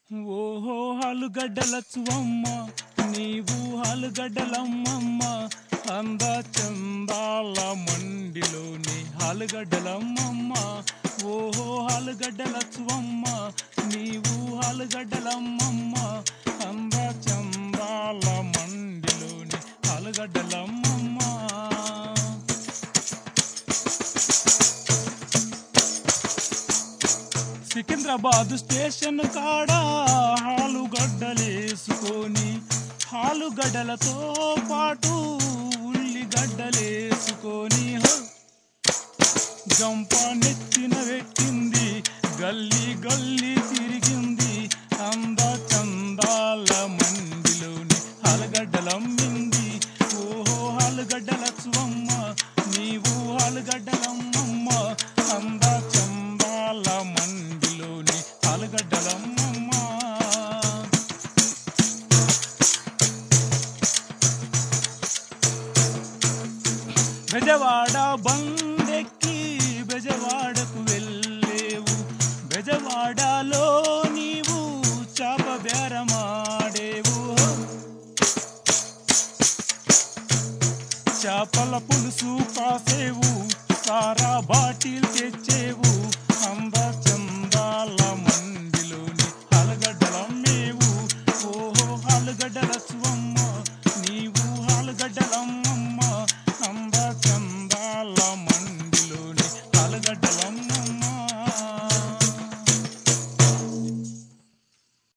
ఓహో హాలుగడ్డలచ్చువమ్మ నీవు హాలుగడ్డలమ్మమ్మ అంద చందాల మండిలోని హాలుగడ్డలమ్మమ్మ ఓహో హాలుగడ్డలచ్చువమ్మ నీవు హాలుగడ్డలమ్మమ్మ అంద చందాల మండిలోని హాలుగడ్డలమ్మమ్మ సికింద్రాబాద్ స్టేషన్ కాడ హాలుగడ్డలేసుకొని హాలుగడ్డలతో పాటు ఉల్లిగడ్డలేసుకొని హో! గంప నెత్తిన పెట్టింది గల్లీ గల్లీ తిరిగింది అంద చందాల మండిలోని హాలుగడ్డలమ్మింది ఓహో హాలుగడ్డలచ్చువమ్మ నీవు హాలుగడ్డలమ్మమ్మ అంద చందాల మండిలోని హాలుగడ్డలమ్మమ్మ బెజవాడ బందెక్కి బెజవాడకు వెళ్ళేవు బెజవాడలో నీవు చాప బేరమాడేవు చేపల పులుసు కాసేవు సారా బాటిల్ తెచ్చేవు అంద చందాల మండి